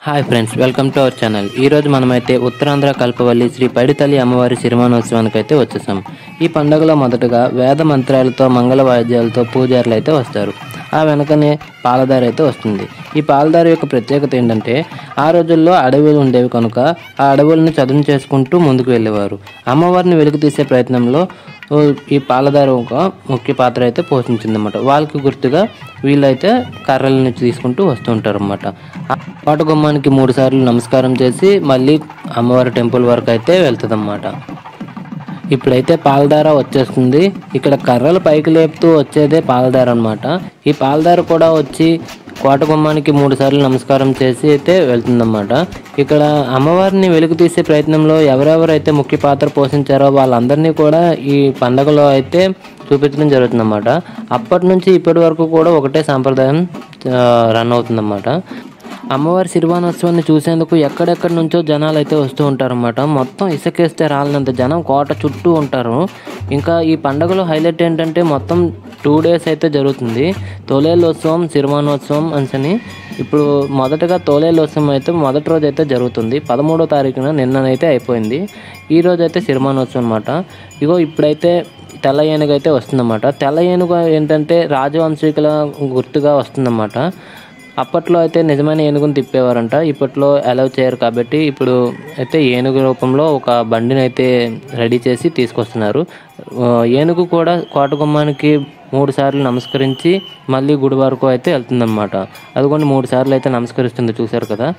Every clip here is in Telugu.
hi friends welcome to our channel ఈ రోజు మనమైతే ఉత్తరాంధ్ర కల్పవల్లి శ్రీ పైడితల్లి అమ్మవారి సిరిమానోత్సవానికి అయితే వచ్చేసాం ఈ పండుగలో మొదటగా వేద మంత్రాలతో మంగళ వాయిద్యాలతో పూజారులు అయితే వస్తారు ఆ వెనకనే పాలదారి అయితే వస్తుంది ఈ పాలదారి యొక్క ప్రత్యేకత ఏంటంటే ఆ రోజుల్లో అడవులు ఉండేవి కనుక ఆ అడవులను చదును చేసుకుంటూ ముందుకు వెళ్ళేవారు అమ్మవారిని వెలుగు తీసే ప్రయత్నంలో ఓ ఈ పాలదారి ఒక ముఖ్య పాత్ర అయితే పోషించిందన్నమాట వాళ్ళకి గుర్తుగా వీళ్ళైతే కర్రలను తీసుకుంటూ వస్తూ ఉంటారు అనమాట పాట గుమ్మానికి మూడు సార్లు నమస్కారం చేసి మళ్ళీ అమ్మవారి టెంపుల్ వరకు అయితే వెళ్తుందన్నమాట ఇప్పుడైతే పాలధార వచ్చేస్తుంది ఇక్కడ కర్రలు పైకి లేపుతూ వచ్చేదే పాలధార అనమాట ఈ పాలధార కూడా వచ్చి కోట గుమ్మానికి మూడు సార్లు నమస్కారం చేసి అయితే వెళ్తుందన్నమాట ఇక్కడ అమ్మవారిని వెలుగు తీసే ప్రయత్నంలో ఎవరెవరైతే ముఖ్య పాత్ర పోషించారో వాళ్ళందరినీ కూడా ఈ పండగలో అయితే చూపించడం జరుగుతుందన్నమాట అప్పటి నుంచి ఇప్పటి వరకు కూడా ఒకటే సాంప్రదాయం ఆ, రన్ అవుతుందన్నమాట అమ్మవారి సిరివానోత్సవాన్ని చూసేందుకు ఎక్కడెక్కడి నుంచో జనాలు అయితే వస్తూ ఉంటారన్నమాట మొత్తం ఇసుకేస్తే రాలినంత జనం కోట చుట్టూ ఉంటారు ఇంకా ఈ పండుగలో హైలైట్ ఏంటంటే మొత్తం టూ డేస్ అయితే జరుగుతుంది తొలేలోత్సవం సిరిమానోత్సవం అని ఇప్పుడు మొదటగా తోలేలోత్సవం అయితే మొదటి రోజు అయితే జరుగుతుంది పదమూడో తారీఖున నిన్ననైతే అయిపోయింది ఈ రోజు అయితే సిరిమానోత్సవం అనమాట ఇగో ఇప్పుడైతే తెల్ల ఏనుగు అయితే వస్తుందన్నమాట తెల్ల ఏనుగు ఏంటంటే రాజవంశీకుల గుర్తుగా వస్తుందన్నమాట అప్పట్లో అయితే నిజమైన ఏనుగుని తిప్పేవారంట ఇప్పట్లో అలౌ చేయరు కాబట్టి ఇప్పుడు అయితే ఏనుగు రూపంలో ఒక బండిని అయితే రెడీ చేసి తీసుకొస్తున్నారు ఆ, ఏనుగు కూడా కోట గుమ్మానికి మూడు సార్లు నమస్కరించి మళ్ళీ గుడి వరకు అయితే వెళ్తుందన్నమాట అదిగోండి మూడు సార్లు అయితే నమస్కరిస్తుంది చూశారు కదా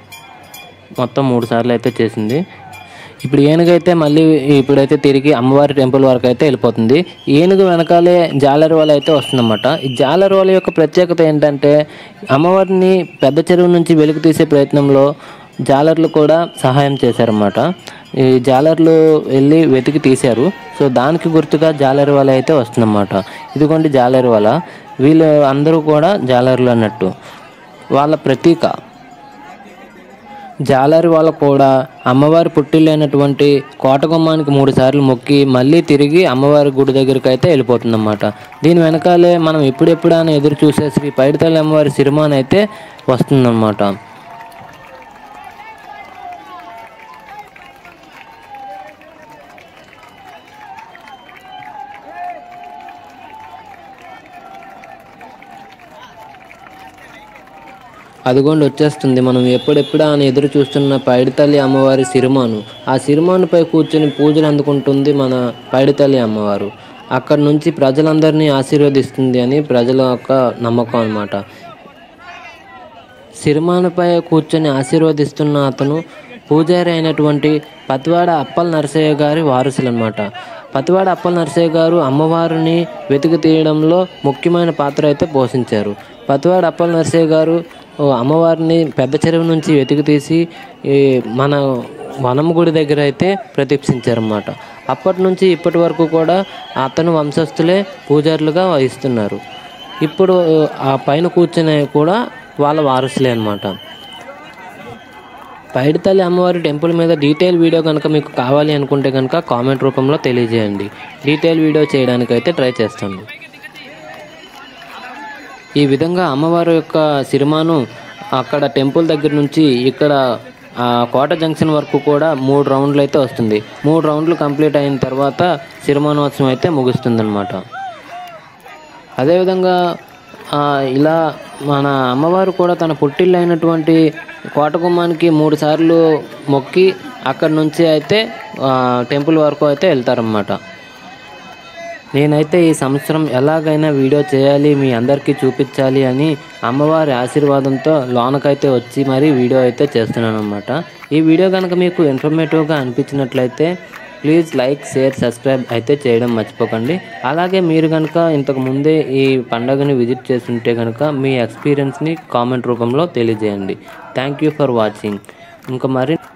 మొత్తం మూడు సార్లు అయితే చేసింది ఇప్పుడు ఏనుగు అయితే మళ్ళీ ఇప్పుడైతే తిరిగి అమ్మవారి టెంపుల్ వరకు అయితే వెళ్ళిపోతుంది ఏనుగు వెనకాలే జాలరి వల అయితే వస్తుందన్నమాట ఈ జాలరి వల యొక్క ప్రత్యేకత ఏంటంటే అమ్మవారిని పెద్ద చెరువు నుంచి వెలుగు తీసే ప్రయత్నంలో జాలర్లు కూడా సహాయం చేశారన్నమాట ఈ జాలర్లు వెళ్ళి వెతికి తీశారు సో దానికి గుర్తుగా జాలరి వల అయితే వస్తుందన్నమాట ఇదిగోండి జాలరి వల వీళ్ళు అందరూ కూడా జాలర్లు అన్నట్టు వాళ్ళ ప్రతీక జాలరి వాళ్ళ కూడా అమ్మవారి పుట్టిల్లైనటువంటి కోటగుమ్మానికి మూడు సార్లు మొక్కి మళ్ళీ తిరిగి అమ్మవారి గుడి దగ్గరికి అయితే వెళ్ళిపోతుందన్నమాట దీని వెనకాలే మనం ఎప్పుడెప్పుడు అని ఎదురు చూసే శ్రీ పైడితల్లి అమ్మవారి సిరిమాన్ అయితే వస్తుందన్నమాట అదిగోండి వచ్చేస్తుంది మనం ఎప్పుడెప్పుడా అని ఎదురు చూస్తున్న పైడితల్లి అమ్మవారి సిరిమాను ఆ సిరిమానుపై కూర్చొని పూజలు అందుకుంటుంది మన పైడితల్లి అమ్మవారు అక్కడి నుంచి ప్రజలందరినీ ఆశీర్వదిస్తుంది అని ప్రజల యొక్క నమ్మకం అన్నమాట సిరిమానుపై కూర్చొని ఆశీర్వదిస్తున్న అతను పూజారి అయినటువంటి పతివాడ అప్పల నరసయ్య గారి వారసులన్నమాట పతివాడ అప్పల నరసయ్య గారు అమ్మవారిని వెతికి తీయడంలో ముఖ్యమైన పాత్ర అయితే పోషించారు పతివాడ అప్పల నరసయ్య గారు ఓ అమ్మవారిని పెద్ద చెరువు నుంచి వెతికి తీసి ఈ మన వనం గుడి దగ్గర అయితే ప్రతిష్ఠించారన్నమాట అప్పటి నుంచి ఇప్పటి వరకు కూడా అతను వంశస్థులే పూజారులుగా వహిస్తున్నారు ఇప్పుడు ఆ పైన కూర్చునే కూడా వాళ్ళ వారసులే అన్నమాట పైడితల్లి అమ్మవారి టెంపుల్ మీద డీటెయిల్ వీడియో కనుక మీకు కావాలి అనుకుంటే కనుక కామెంట్ రూపంలో తెలియజేయండి డీటెయిల్ వీడియో చేయడానికి అయితే ట్రై చేస్తాను ఈ విధంగా అమ్మవారి యొక్క సిరిమాను అక్కడ టెంపుల్ దగ్గర నుంచి ఇక్కడ ఆ కోట జంక్షన్ వరకు కూడా మూడు రౌండ్లు అయితే వస్తుంది మూడు రౌండ్లు కంప్లీట్ అయిన తర్వాత సిరిమానోత్సవం అయితే ముగుస్తుందన్నమాట అదేవిధంగా ఆ, ఇలా మన అమ్మవారు కూడా తన పుట్టిల్లు అయినటువంటి కోటగుమ్మానికి మూడు సార్లు మొక్కి అక్కడి నుంచి అయితే ఆ, టెంపుల్ వరకు అయితే వెళ్తారన్నమాట నేనైతే ఈ సంవత్సరం ఎలాగైనా వీడియో చేయాలి మీ అందరికీ చూపించాలి అని అమ్మవారి ఆశీర్వాదంతో లోనకైతే వచ్చి మరీ వీడియో అయితే చేస్తున్నాను అనమాట ఈ వీడియో కనుక మీకు ఇన్ఫర్మేటివ్గా అనిపించినట్లయితే ప్లీజ్ లైక్ షేర్ సబ్స్క్రైబ్ అయితే చేయడం మర్చిపోకండి అలాగే మీరు కనుక ఇంతకు ముందే ఈ పండుగని విజిట్ చేస్తుంటే కనుక మీ ఎక్స్పీరియన్స్ని కామెంట్ రూపంలో తెలియజేయండి థ్యాంక్ యూ ఫర్ వాచింగ్ ఇంకా మరి